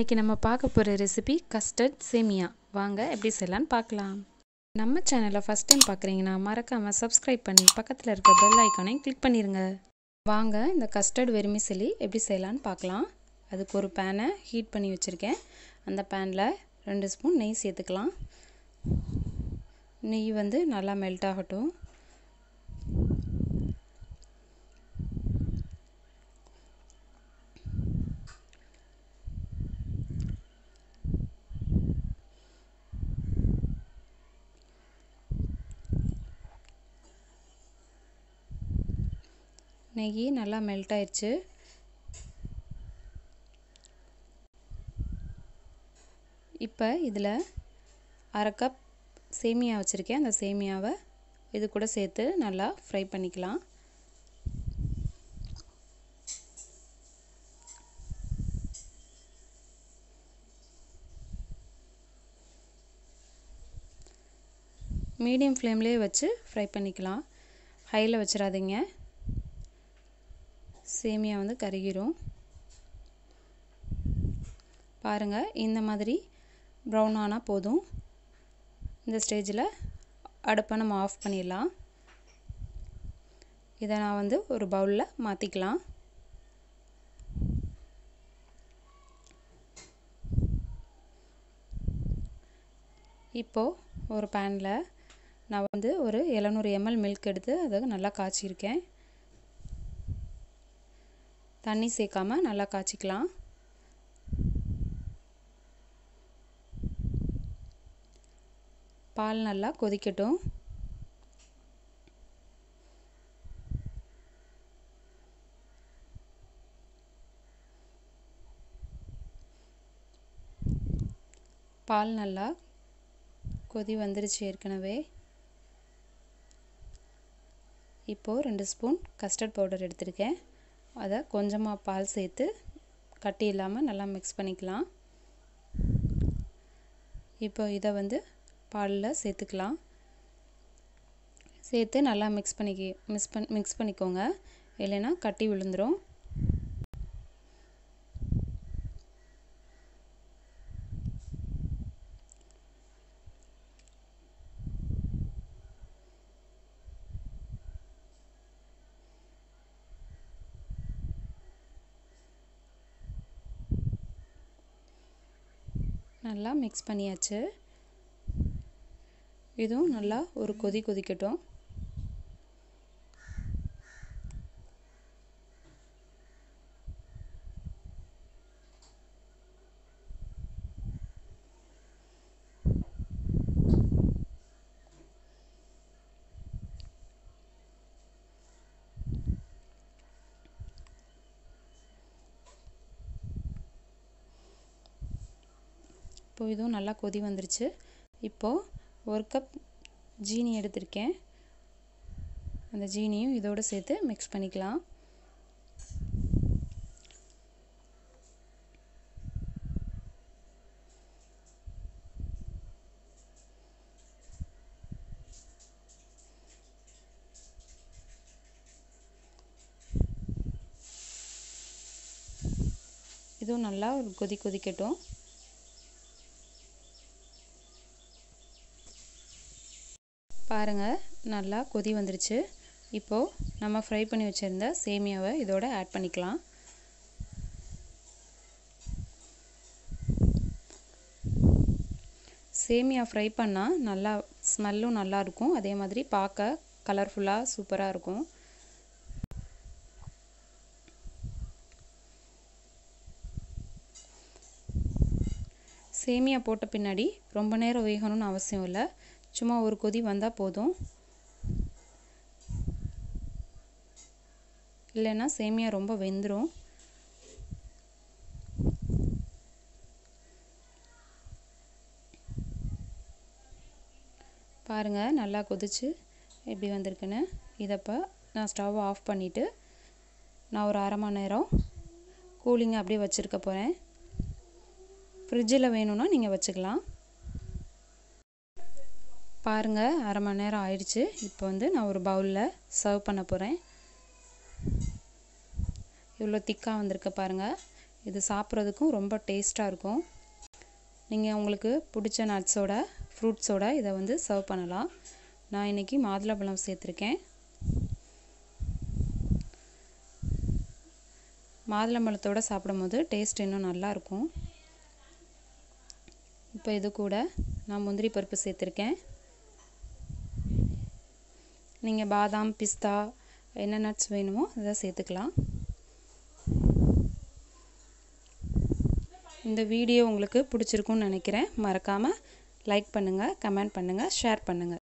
இன்றைக்கி நம்ம பார்க்க போகிற ரெசிபி கஸ்டர்ட் சேமியா வாங்க எப்படி செய்யலான்னு பார்க்கலாம் நம்ம சேனலை ஃபஸ்ட் டைம் பார்க்குறீங்கன்னா மறக்காமல் சப்ஸ்கிரைப் பண்ணி பக்கத்தில் இருக்க பெல் ஐக்கானையும் கிளிக் பண்ணிடுங்க வாங்க இந்த கஸ்டர்ட் வெறுமிசலி எப்படி செய்யலான்னு பார்க்கலாம் அதுக்கு ஒரு பேனை ஹீட் பண்ணி வச்சுருக்கேன் அந்த பேனில் ரெண்டு ஸ்பூன் நெய் சேர்த்துக்கலாம் நெய் வந்து நல்லா மெல்ட் ஆகட்டும் நெய் நல்லா மெல்ட் ஆயிடுச்சு இப்போ இதில் அரை கப் சேமியா வச்சுருக்கேன் அந்த சேமியாவை இது கூட சேர்த்து நல்லா ஃப்ரை பண்ணிக்கலாம் மீடியம் ஃப்ளேம்லேயே வச்சு ஃப்ரை பண்ணிக்கலாம் ஹையில் வச்சிடாதீங்க சேமியா வந்து கருகிரும் பாருங்கள் இந்த மாதிரி ப்ரௌன் ஆனால் போதும் இந்த ஸ்டேஜில் அடுப்பை நம்ம ஆஃப் பண்ணிடலாம் இதை நான் வந்து ஒரு பவுலில் மாற்றிக்கலாம் இப்போது ஒரு பேனில் நான் வந்து ஒரு எழுநூறு எம்எல் மில்க் எடுத்து அதை நல்லா காய்ச்சிருக்கேன் தண்ணி சேர்க்காம நல்லா காய்ச்சிக்கலாம் பால் நல்லா கொதிக்கட்டும் பால் நல்லா கொதி வந்துருச்சு ஏற்கனவே இப்போது ரெண்டு ஸ்பூன் கஸ்டர்ட் பவுடர் எடுத்திருக்கேன் அதை கொஞ்சமாக பால் சேர்த்து கட்டி இல்லாமல் நல்லா மிக்ஸ் பண்ணிக்கலாம் இப்போ இதை வந்து பாலில் சேர்த்துக்கலாம் சேர்த்து நல்லா மிக்ஸ் பண்ணிக்கி மிக்ஸ் பண் மிக்ஸ் பண்ணிக்கோங்க இல்லைன்னா கட்டி விழுந்துடும் நல்லா மிக்ஸ் பண்ணியாச்சு இதுவும் நல்லா ஒரு கொதி கொதிக்கட்டும் இப்போ இதுவும் நல்லா கொதி வந்துருச்சு இப்போது ஒரு கப் ஜீனி எடுத்திருக்கேன் அந்த ஜீனியும் இதோடு சேர்த்து மிக்ஸ் பண்ணிக்கலாம் இதுவும் நல்லா ஒரு கொதி கொதிக்கட்டும் பாருங்கள் நல்லா கொதி வந்துருச்சு இப்போது நம்ம ஃப்ரை பண்ணி வச்சுருந்த சேமியாவை இதோட ஆட் பண்ணிக்கலாம் சேமியா ஃப்ரை பண்ணால் நல்லா ஸ்மெல்லும் நல்லாயிருக்கும் அதே மாதிரி பார்க்க கலர்ஃபுல்லாக சூப்பராக இருக்கும் சேமியா போட்ட பின்னாடி ரொம்ப நேரம் வேகணும்னு அவசியம் இல்லை சும்மா ஒரு கொதி வந்தால் போதும் இல்லைன்னா சேமியா ரொம்ப வெந்துடும் பாருங்கள் நல்லா கொதிச்சு எப்படி வந்திருக்குன்னு இதப்போ நான் ஸ்டவ் ஆஃப் பண்ணிவிட்டு நான் ஒரு அரை மணி நேரம் கூலிங் அப்படியே வச்சுருக்க போகிறேன் ஃப்ரிட்ஜில் வேணும்னா நீங்கள் வச்சுக்கலாம் பாருங்கள் அரை மணி நேரம் ஆயிடுச்சு இப்போ வந்து நான் ஒரு பவுலில் சர்வ் பண்ண போகிறேன் இவ்வளோ திக்காக வந்திருக்கு பாருங்கள் இது சாப்பிட்றதுக்கும் ரொம்ப டேஸ்ட்டாக இருக்கும் நீங்கள் உங்களுக்கு பிடிச்ச நட்ஸோட ஃப்ரூட்ஸோட இதை வந்து சர்வ் பண்ணலாம் நான் இன்றைக்கி மாதுளம்பழம் சேர்த்துருக்கேன் மாதுளம்பழத்தோடு சாப்பிடும்போது டேஸ்ட் இன்னும் நல்லாயிருக்கும் இப்போ இது கூட நான் முந்திரி பருப்பு சேர்த்துருக்கேன் நீங்கள் பாதாம் பிஸ்தா என்ன நட்ஸ் வேணுமோ அதை சேர்த்துக்கலாம் இந்த வீடியோ உங்களுக்கு பிடிச்சிருக்குன்னு நினைக்கிறேன் மறக்காமல் லைக் பண்ணுங்கள் கமெண்ட் பண்ணுங்கள் ஷேர் பண்ணுங்கள்